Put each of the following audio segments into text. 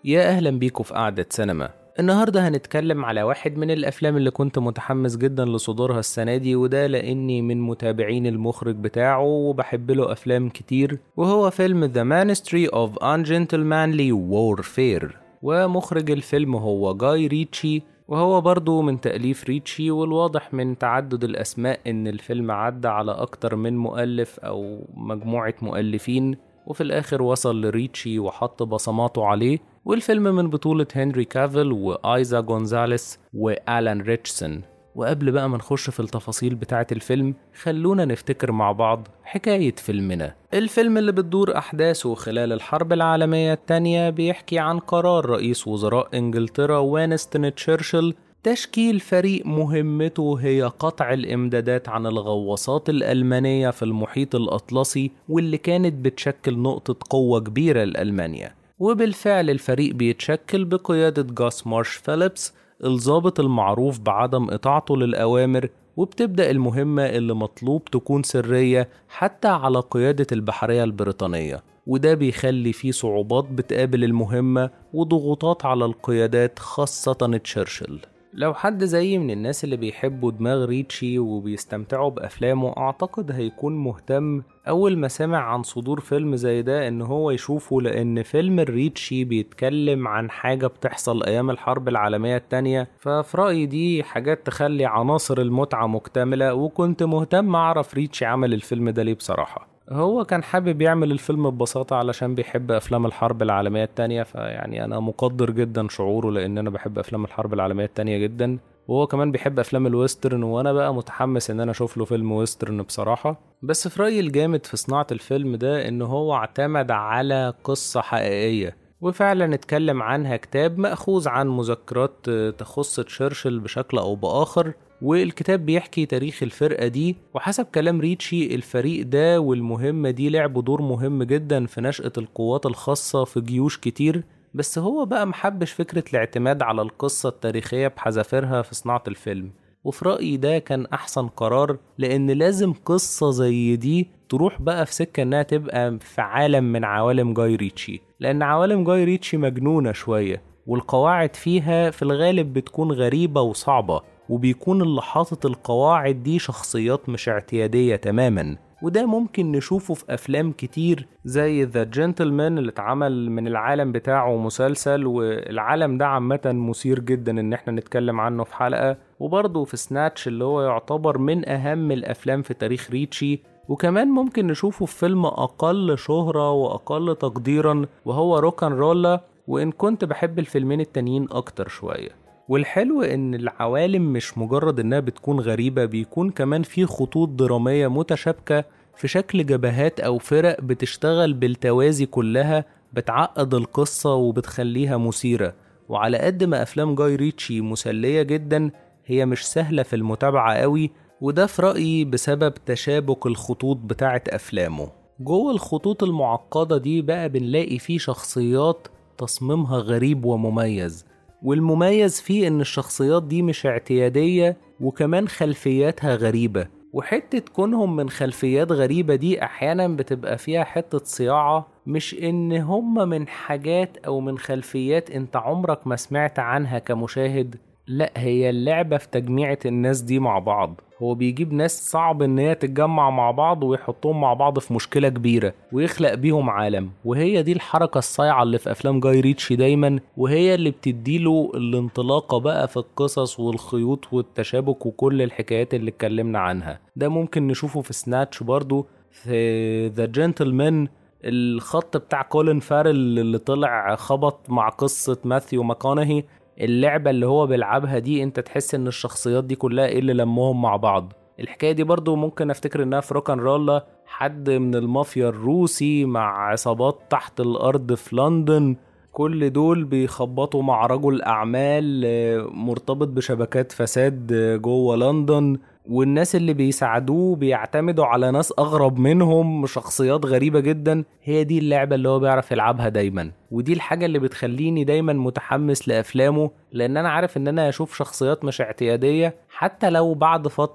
يا أهلا بيكم في قعدة سينما النهاردة هنتكلم على واحد من الأفلام اللي كنت متحمس جدا لصدورها السنة دي وده لأني من متابعين المخرج بتاعه وبحب له أفلام كتير وهو فيلم The Ministry of Ungentlemanly Warfare ومخرج الفيلم هو جاي ريتشي وهو برضه من تأليف ريتشي والواضح من تعدد الأسماء إن الفيلم عدى على أكتر من مؤلف أو مجموعة مؤلفين وفي الآخر وصل لريتشي وحط بصماته عليه والفيلم من بطولة هنري كافيل وآيزا جونزاليس وآلان ريتشسون وقبل بقى ما نخش في التفاصيل بتاعة الفيلم خلونا نفتكر مع بعض حكاية فيلمنا الفيلم اللي بتدور أحداثه خلال الحرب العالمية التانية بيحكي عن قرار رئيس وزراء إنجلترا وينستون تشرشل تشكيل فريق مهمته هي قطع الإمدادات عن الغواصات الألمانية في المحيط الأطلسي واللي كانت بتشكل نقطة قوة كبيرة لألمانيا وبالفعل الفريق بيتشكل بقيادة جاس مارش فيليبس الضابط المعروف بعدم إطاعته للأوامر وبتبدأ المهمة اللي مطلوب تكون سرية حتى على قيادة البحرية البريطانية وده بيخلي فيه صعوبات بتقابل المهمة وضغوطات على القيادات خاصة تشرشل لو حد زيي من الناس اللي بيحبوا دماغ ريتشي وبيستمتعوا بأفلامه أعتقد هيكون مهتم أول ما سمع عن صدور فيلم زي ده إن هو يشوفه لأن فيلم الريتشي بيتكلم عن حاجة بتحصل أيام الحرب العالمية التانية ففي رأيي دي حاجات تخلي عناصر المتعة مكتملة وكنت مهتم أعرف ريتشي عمل الفيلم ده ليه بصراحة هو كان حابب يعمل الفيلم ببساطة علشان بيحب أفلام الحرب العالمية التانية فيعني أنا مقدر جدا شعوره لأن أنا بحب أفلام الحرب العالمية التانية جدا وهو كمان بيحب أفلام الويسترن وأنا بقى متحمس إن أنا أشوف له فيلم ويسترن بصراحة بس في رأيي الجامد في صناعة الفيلم ده إن هو اعتمد على قصة حقيقية وفعلا اتكلم عنها كتاب مأخوذ عن مذكرات تخص تشرشل بشكل أو بآخر والكتاب بيحكي تاريخ الفرقة دي وحسب كلام ريتشي الفريق ده والمهمة دي لعبوا دور مهم جدا في نشأة القوات الخاصة في جيوش كتير بس هو بقى محبش فكرة الاعتماد على القصة التاريخية بحذافيرها في صناعة الفيلم وفي رأيي ده كان أحسن قرار لأن لازم قصة زي دي تروح بقى في سكة إنها تبقى في عالم من عوالم جاي ريتشي لأن عوالم جاي ريتشي مجنونة شوية والقواعد فيها في الغالب بتكون غريبة وصعبة وبيكون اللي حاطط القواعد دي شخصيات مش اعتيادية تماما وده ممكن نشوفه في أفلام كتير زي ذا جنتلمان اللي اتعمل من العالم بتاعه مسلسل والعالم ده عامة مثير جدا إن احنا نتكلم عنه في حلقة وبرضه في سناتش اللي هو يعتبر من أهم الأفلام في تاريخ ريتشي وكمان ممكن نشوفه في فيلم أقل شهرة وأقل تقديرا وهو روكان رولا وإن كنت بحب الفيلمين التانيين أكتر شوية والحلو ان العوالم مش مجرد انها بتكون غريبة بيكون كمان في خطوط درامية متشابكة في شكل جبهات او فرق بتشتغل بالتوازي كلها بتعقد القصة وبتخليها مثيرة وعلى قد ما افلام جاي ريتشي مسلية جدا هي مش سهلة في المتابعة قوي وده في رأيي بسبب تشابك الخطوط بتاعت أفلامه جوه الخطوط المعقدة دي بقى بنلاقي فيه شخصيات تصميمها غريب ومميز والمميز فيه ان الشخصيات دي مش اعتيادية وكمان خلفياتها غريبة وحتة كونهم من خلفيات غريبة دي احيانا بتبقى فيها حتة صياعة مش ان هم من حاجات او من خلفيات انت عمرك ما سمعت عنها كمشاهد لا هي اللعبة في تجميعة الناس دي مع بعض هو بيجيب ناس صعب ان هي تتجمع مع بعض ويحطهم مع بعض في مشكلة كبيرة ويخلق بيهم عالم وهي دي الحركة الصايعة اللي في افلام جاي ريتشي دايما وهي اللي بتديله الانطلاقة بقى في القصص والخيوط والتشابك وكل الحكايات اللي اتكلمنا عنها ده ممكن نشوفه في سناتش برضو في ذا جنتلمان الخط بتاع كولين فارل اللي طلع خبط مع قصة ماثيو ماكونهي اللعبة اللي هو بيلعبها دي انت تحس ان الشخصيات دي كلها ايه اللي لمهم مع بعض الحكاية دي برضو ممكن افتكر انها في روكان رولا حد من المافيا الروسي مع عصابات تحت الارض في لندن كل دول بيخبطوا مع رجل اعمال مرتبط بشبكات فساد جوه لندن والناس اللي بيساعدوه بيعتمدوا على ناس اغرب منهم شخصيات غريبة جدا هي دي اللعبة اللي هو بيعرف يلعبها دايما ودي الحاجة اللي بتخليني دايما متحمس لافلامه لان انا عارف ان انا اشوف شخصيات مش اعتيادية حتى لو بعد فترة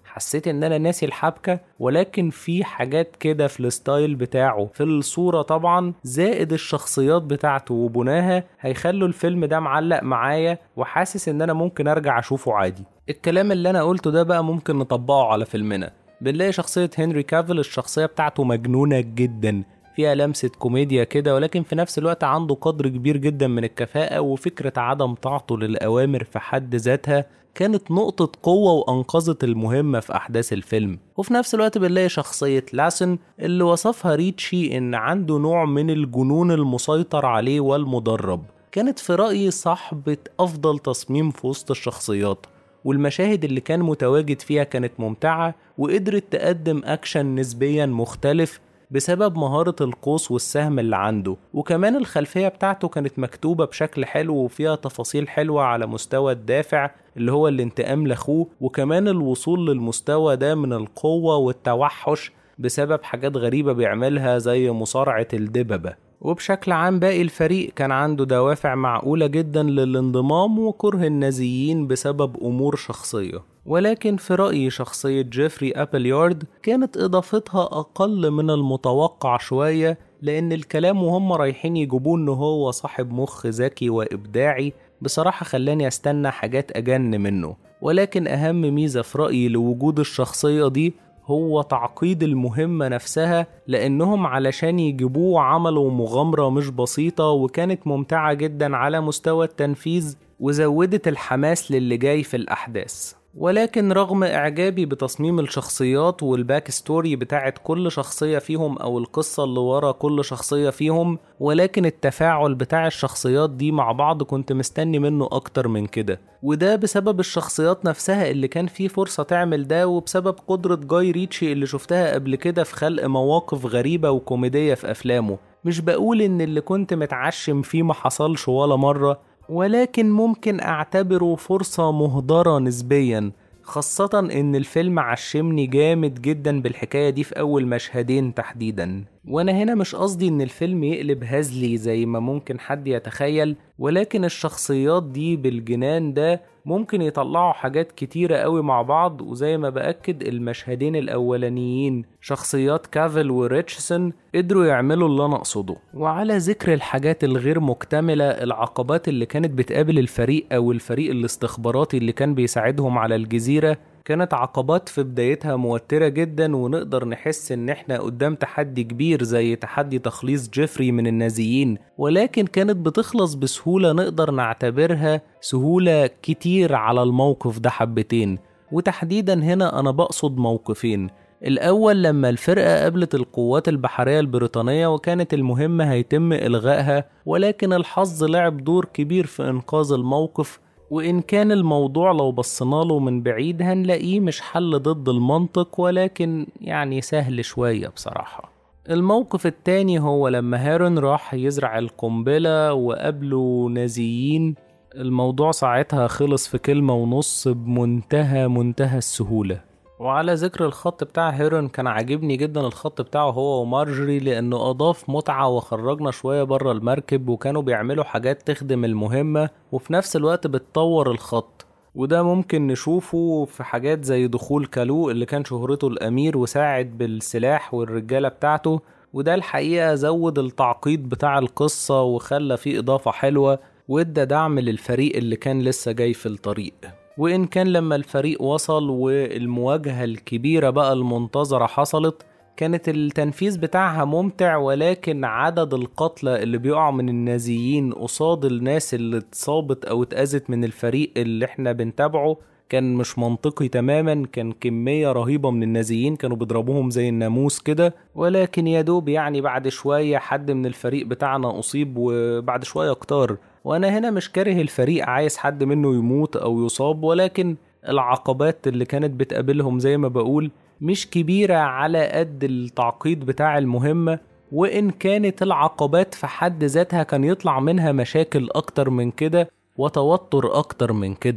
حسيت ان انا ناسي الحبكة ولكن في حاجات كده في الستايل بتاعه في الصورة طبعا زائد الشخصيات بتاعته وبناها هيخلوا الفيلم ده معلق معايا وحاسس ان انا ممكن ارجع اشوفه عادي الكلام اللي انا قلته ده بقى ممكن نطبقه على فيلمنا بنلاقي شخصية هنري كافيل الشخصية بتاعته مجنونة جدا فيها لمسة كوميديا كده ولكن في نفس الوقت عنده قدر كبير جدا من الكفاءة وفكرة عدم طاعته للأوامر في حد ذاتها كانت نقطة قوة وأنقذت المهمة في أحداث الفيلم وفي نفس الوقت بنلاقي شخصية لاسن اللي وصفها ريتشي إن عنده نوع من الجنون المسيطر عليه والمدرب كانت في رأيي صاحبة أفضل تصميم في وسط الشخصيات والمشاهد اللي كان متواجد فيها كانت ممتعة وقدرت تقدم أكشن نسبيا مختلف بسبب مهارة القوس والسهم اللي عنده وكمان الخلفية بتاعته كانت مكتوبة بشكل حلو وفيها تفاصيل حلوة على مستوى الدافع اللي هو الانتقام لاخوه وكمان الوصول للمستوى ده من القوة والتوحش بسبب حاجات غريبة بيعملها زي مصارعة الدببة وبشكل عام باقي الفريق كان عنده دوافع معقولة جدا للانضمام وكره النازيين بسبب أمور شخصية ولكن في رأيي شخصية جيفري أبليارد كانت إضافتها أقل من المتوقع شوية لأن الكلام وهم رايحين يجيبوه إن هو صاحب مخ ذكي وإبداعي بصراحة خلاني أستنى حاجات أجن منه ولكن أهم ميزة في رأيي لوجود الشخصية دي هو تعقيد المهمة نفسها لأنهم علشان يجيبوه عملوا مغامرة مش بسيطة وكانت ممتعة جدا على مستوى التنفيذ وزودت الحماس للي جاي في الأحداث ولكن رغم إعجابي بتصميم الشخصيات والباك ستوري بتاعت كل شخصية فيهم أو القصة اللي ورا كل شخصية فيهم ولكن التفاعل بتاع الشخصيات دي مع بعض كنت مستني منه أكتر من كده وده بسبب الشخصيات نفسها اللي كان فيه فرصة تعمل ده وبسبب قدرة جاي ريتشي اللي شفتها قبل كده في خلق مواقف غريبة وكوميدية في أفلامه مش بقول إن اللي كنت متعشم فيه ما حصلش ولا مرة ولكن ممكن اعتبره فرصة مهدرة نسبيا خاصة ان الفيلم عشمني جامد جدا بالحكاية دي في اول مشهدين تحديدا وانا هنا مش قصدي ان الفيلم يقلب هزلي زي ما ممكن حد يتخيل ولكن الشخصيات دي بالجنان ده ممكن يطلعوا حاجات كتيرة قوي مع بعض وزي ما بأكد المشهدين الأولانيين شخصيات كافل وريتشسون قدروا يعملوا اللي أنا أقصده وعلى ذكر الحاجات الغير مكتملة العقبات اللي كانت بتقابل الفريق أو الفريق الاستخباراتي اللي كان بيساعدهم على الجزيرة كانت عقبات في بدايتها موترة جدا ونقدر نحس ان احنا قدام تحدي كبير زي تحدي تخليص جيفري من النازيين ولكن كانت بتخلص بسهولة نقدر نعتبرها سهولة كتير على الموقف ده حبتين وتحديدا هنا انا بقصد موقفين الأول لما الفرقة قابلت القوات البحرية البريطانية وكانت المهمة هيتم إلغائها ولكن الحظ لعب دور كبير في إنقاذ الموقف وإن كان الموضوع لو بصينا له من بعيد هنلاقيه مش حل ضد المنطق ولكن يعني سهل شوية بصراحة الموقف التاني هو لما هارون راح يزرع القنبلة وقابله نازيين الموضوع ساعتها خلص في كلمة ونص بمنتهى منتهى السهولة وعلى ذكر الخط بتاع هيرون كان عاجبني جدا الخط بتاعه هو ومارجري لانه اضاف متعة وخرجنا شوية بره المركب وكانوا بيعملوا حاجات تخدم المهمة وفي نفس الوقت بتطور الخط وده ممكن نشوفه في حاجات زي دخول كالو اللي كان شهرته الامير وساعد بالسلاح والرجالة بتاعته وده الحقيقة زود التعقيد بتاع القصة وخلى فيه اضافة حلوة وادى دعم للفريق اللي كان لسه جاي في الطريق وإن كان لما الفريق وصل والمواجهة الكبيرة بقى المنتظرة حصلت كانت التنفيذ بتاعها ممتع ولكن عدد القتلى اللي بيقعوا من النازيين قصاد الناس اللي اتصابت أو اتأذت من الفريق اللي احنا بنتابعه كان مش منطقي تماما كان كمية رهيبة من النازيين كانوا بيضربوهم زي الناموس كده ولكن يا دوب يعني بعد شوية حد من الفريق بتاعنا أصيب وبعد شوية كتار وأنا هنا مش كاره الفريق عايز حد منه يموت أو يصاب ولكن العقبات اللي كانت بتقابلهم زي ما بقول مش كبيرة على قد التعقيد بتاع المهمة وإن كانت العقبات في حد ذاتها كان يطلع منها مشاكل أكتر من كده وتوتر أكتر من كده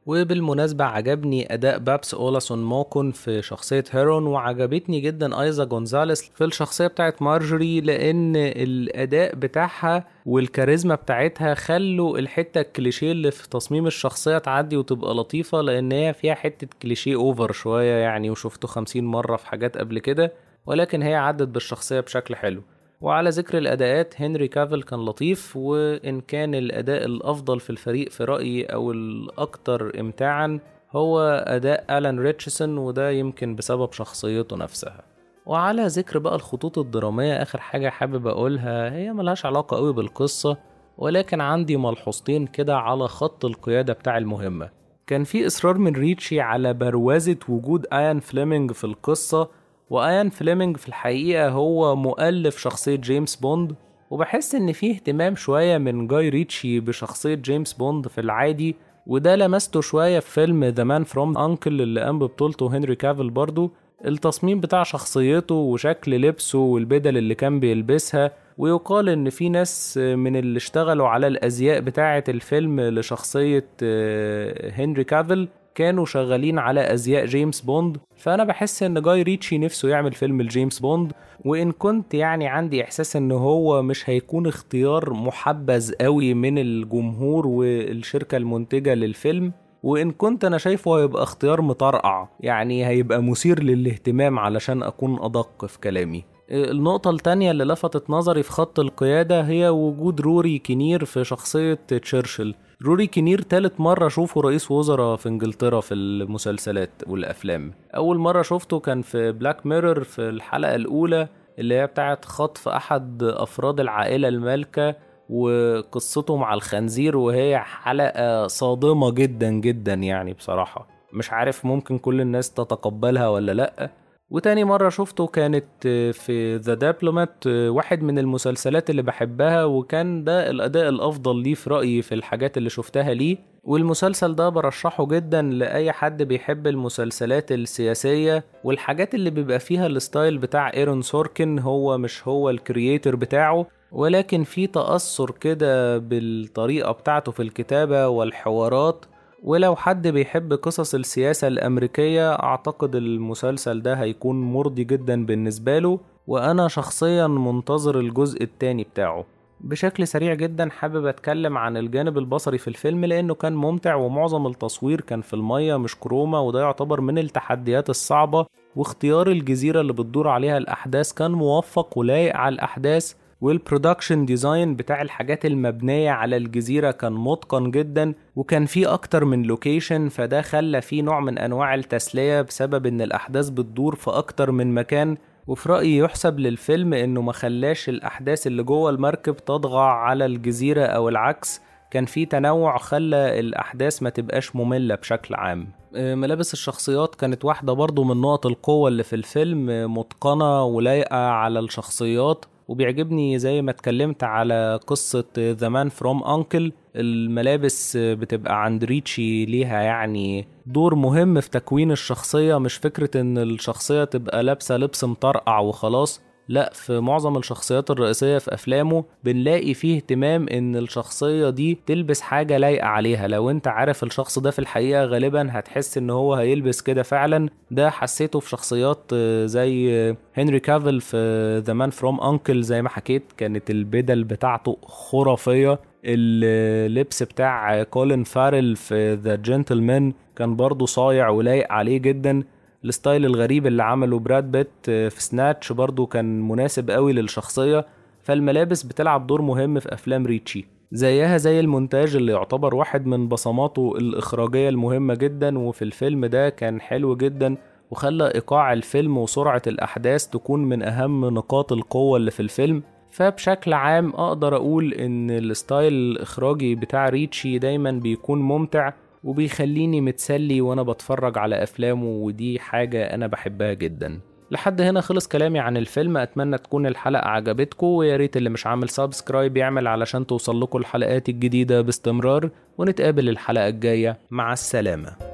وبالمناسبة عجبني أداء بابس أولاسون موكون في شخصية هيرون وعجبتني جدا أيزا جونزاليس في الشخصية بتاعت مارجوري لأن الأداء بتاعها والكاريزما بتاعتها خلوا الحتة الكليشيه اللي في تصميم الشخصية تعدي وتبقى لطيفة لأن هي فيها حتة كليشيه أوفر شوية يعني وشفته خمسين مرة في حاجات قبل كده ولكن هي عدت بالشخصية بشكل حلو وعلى ذكر الأداءات هنري كافل كان لطيف وإن كان الأداء الأفضل في الفريق في رأيي أو الأكثر إمتاعا هو أداء ألان ريتشسون وده يمكن بسبب شخصيته نفسها وعلى ذكر بقى الخطوط الدرامية آخر حاجة حابب أقولها هي ملهاش علاقة قوي بالقصة ولكن عندي ملحوظتين كده على خط القيادة بتاع المهمة كان في إصرار من ريتشي على بروازة وجود آيان فليمنج في القصة وآيان فليمنج في الحقيقة هو مؤلف شخصية جيمس بوند وبحس إن فيه اهتمام شوية من جاي ريتشي بشخصية جيمس بوند في العادي وده لمسته شوية في فيلم ذا مان فروم أنكل اللي قام ببطولته هنري كافل برضو التصميم بتاع شخصيته وشكل لبسه والبدل اللي كان بيلبسها ويقال ان في ناس من اللي اشتغلوا على الازياء بتاعة الفيلم لشخصية هنري كافل كانوا شغالين على ازياء جيمس بوند فانا بحس ان جاي ريتشي نفسه يعمل فيلم لجيمس بوند وان كنت يعني عندي احساس ان هو مش هيكون اختيار محبذ قوي من الجمهور والشركة المنتجة للفيلم وان كنت انا شايفه هيبقى اختيار مطرقع يعني هيبقى مثير للاهتمام علشان اكون ادق في كلامي النقطة التانية اللي لفتت نظري في خط القيادة هي وجود روري كينير في شخصية تشرشل روري كينير تالت مرة أشوفه رئيس وزراء في إنجلترا في المسلسلات والأفلام أول مرة شفته كان في بلاك ميرور في الحلقة الأولى اللي هي بتاعت خطف أحد أفراد العائلة المالكة وقصته مع الخنزير وهي حلقة صادمة جدا جدا يعني بصراحة مش عارف ممكن كل الناس تتقبلها ولا لأ وتاني مرة شفته كانت في ذا دبلومات واحد من المسلسلات اللي بحبها وكان ده الأداء الأفضل ليه في رأيي في الحاجات اللي شفتها ليه والمسلسل ده برشحه جدا لأي حد بيحب المسلسلات السياسية والحاجات اللي بيبقى فيها الستايل بتاع ايرون سوركن هو مش هو الكرييتر بتاعه ولكن في تأثر كده بالطريقة بتاعته في الكتابة والحوارات ولو حد بيحب قصص السياسة الأمريكية أعتقد المسلسل ده هيكون مرضي جدا بالنسبة له وأنا شخصيا منتظر الجزء التاني بتاعه بشكل سريع جدا حابب أتكلم عن الجانب البصري في الفيلم لأنه كان ممتع ومعظم التصوير كان في المية مش كروما وده يعتبر من التحديات الصعبة واختيار الجزيرة اللي بتدور عليها الأحداث كان موفق ولايق على الأحداث والبرودكشن ديزاين بتاع الحاجات المبنية على الجزيرة كان متقن جدا وكان فيه أكتر من لوكيشن فده خلى فيه نوع من أنواع التسلية بسبب إن الأحداث بتدور في أكتر من مكان وفي رأيي يحسب للفيلم إنه ما خلاش الأحداث اللي جوه المركب تطغى على الجزيرة أو العكس كان في تنوع خلى الأحداث ما تبقاش مملة بشكل عام ملابس الشخصيات كانت واحدة برضو من نقط القوة اللي في الفيلم متقنة ولايقة على الشخصيات وبيعجبني زي ما اتكلمت على قصة ذا مان فروم أنكل الملابس بتبقى عند ريتشي ليها يعني دور مهم في تكوين الشخصية مش فكرة ان الشخصية تبقى لابسة لبس مطرقع وخلاص لا في معظم الشخصيات الرئيسية في أفلامه بنلاقي فيه اهتمام إن الشخصية دي تلبس حاجة لايقة عليها لو أنت عارف الشخص ده في الحقيقة غالبا هتحس إن هو هيلبس كده فعلا ده حسيته في شخصيات زي هنري كافل في ذا مان فروم أنكل زي ما حكيت كانت البدل بتاعته خرافية اللبس بتاع كولين فارل في ذا جنتلمان كان برضه صايع ولايق عليه جدا الستايل الغريب اللي عمله براد بيت في سناتش برضو كان مناسب قوي للشخصية فالملابس بتلعب دور مهم في أفلام ريتشي زيها زي المونتاج اللي يعتبر واحد من بصماته الإخراجية المهمة جدا وفي الفيلم ده كان حلو جدا وخلى إيقاع الفيلم وسرعة الأحداث تكون من أهم نقاط القوة اللي في الفيلم فبشكل عام أقدر أقول إن الستايل الإخراجي بتاع ريتشي دايما بيكون ممتع وبيخليني متسلي وانا بتفرج على افلامه ودي حاجة انا بحبها جدا لحد هنا خلص كلامي عن الفيلم اتمنى تكون الحلقة عجبتكم ويا ريت اللي مش عامل سبسكرايب يعمل علشان توصل لكم الحلقات الجديدة باستمرار ونتقابل الحلقة الجاية مع السلامة